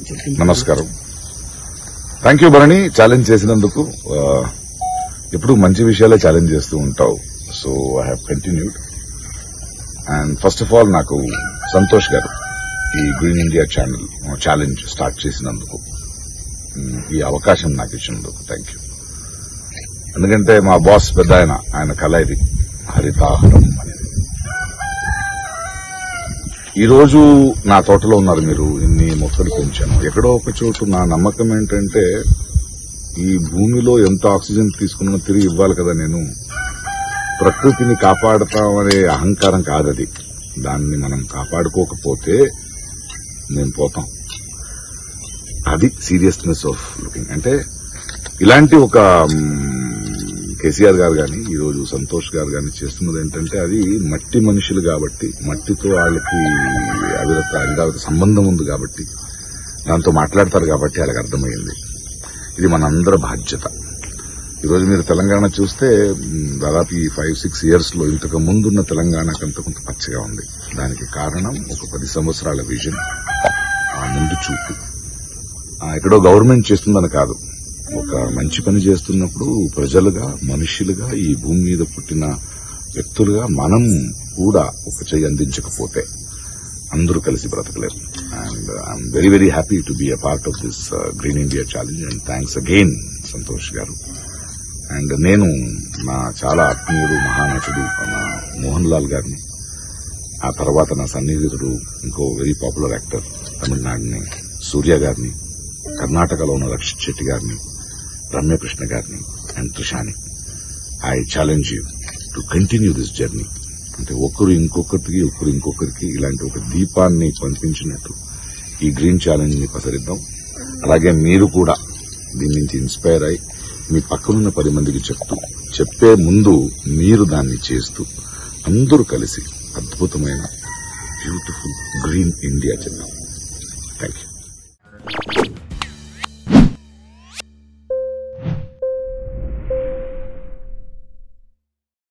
నమస్కారం thank you Bharani challenge చేసినందుకు ఆ, ఎప్పుడు మంచి విషయాలే ఛాలెంజ్ చేస్తూ ఉంటావు so I have continued and first of all నాకు సంతోష్ గారు ఈ green India channel challenge start చేసినందుకు ఉమ్, ఈ అవకాశం నాకు ఇచ్చినందుకు థ్యాంక్ యూ ఎందుకంటే మా బాస్ పెద్ద ఆయన ఆయన కళ ఇది హరితాహరం అనేది ఈ రోజు నా తోటలో ఉన్నారు మీరు ఇన్ని మొక్కలు పెంచాను ఎక్కడో ఒక చోటు నా నమ్మకం ఏంటంటే ఈ భూమిలో ఎంత ఆక్సిజన్ తీసుకున్నా తిరిగి ఇవ్వాలి కదా నేను ప్రకృతిని కాపాడతామనే అహంకారం కాదది దాన్ని మనం కాపాడుకోకపోతే మేము పోతాం అది సీరియస్నెస్ ఆఫ్ లుకింగ్ అంటే ఇలాంటి ఒక కేసీఆర్ గారు గాని ఈ రోజు సంతోష్ గారు గాని చేస్తున్నది ఏంటంటే అది మట్టి మనుషులు కాబట్టి మట్టితో వాళ్ళకి అవిరత అవిరత సంబంధం ఉంది కాబట్టి దాంతో మాట్లాడతారు కాబట్టి వాళ్ళకి అర్థమైంది ఇది మనందరి బాధ్యత ఈరోజు మీరు తెలంగాణ చూస్తే మ్, దాదాపు ఈ ఫైవ్ సిక్స్ ఇయర్స్ లో ఇంతకు ముందున్న తెలంగాణ కంత కొంత పచ్చగా ఉంది దానికి కారణం ఒక పది సంవత్సరాల విజన్ ఆ ముందు చూపు ఆ, ఎక్కడో గవర్నమెంట్ చేస్తుందని కాదు ఒక మంచి పని చేస్తున్నప్పుడు ప్రజలుగా మనుష్యులుగా ఈ భూమి మీద పుట్టిన వ్యక్తులుగా మనం కూడా ఒక చెయ్యి అందించకపోతే అందరూ కలిసి బ్రతకలేరు and I'm very very happy to be a part of this green India challenge and thanks again Santosh garu and నేను నా చాలా ఆత్మీయుడు మహానటుడు మన మోహన్ లాల్ గారిని ఆ తర్వాత నా సన్నిహితుడు ఇంకో వెరీ పాపులర్ యాక్టర్ తమిళనాడుని సూర్య గారిని కర్ణాటకలో ఉన్న రక్షిత్ శెట్టి గారిని రమ్యకృష్ణ గారిని అండ్ త్రిషాని I challenge you to continue this journey అంటే ఒకరు ఇంకొకరికి ఒకరు ఇంకొకరికి ఇలాంటి ఒక దీపాన్ని పంపించినట్టు ఈ గ్రీన్ ఛాలెంజ్ ని పసరిద్దాం అలాగే మీరు కూడా దీని నుంచి ఇన్స్పైర్ అయి మీ పక్కనున్న పది మందికి చెప్తూ చెప్పే ముందు మీరు దాన్ని చేస్తూ అందరూ కలిసి అద్భుతమైన బ్యూటిఫుల్ గ్రీన్ ఇండియా చేద్దాం థ్యాంక్ యూ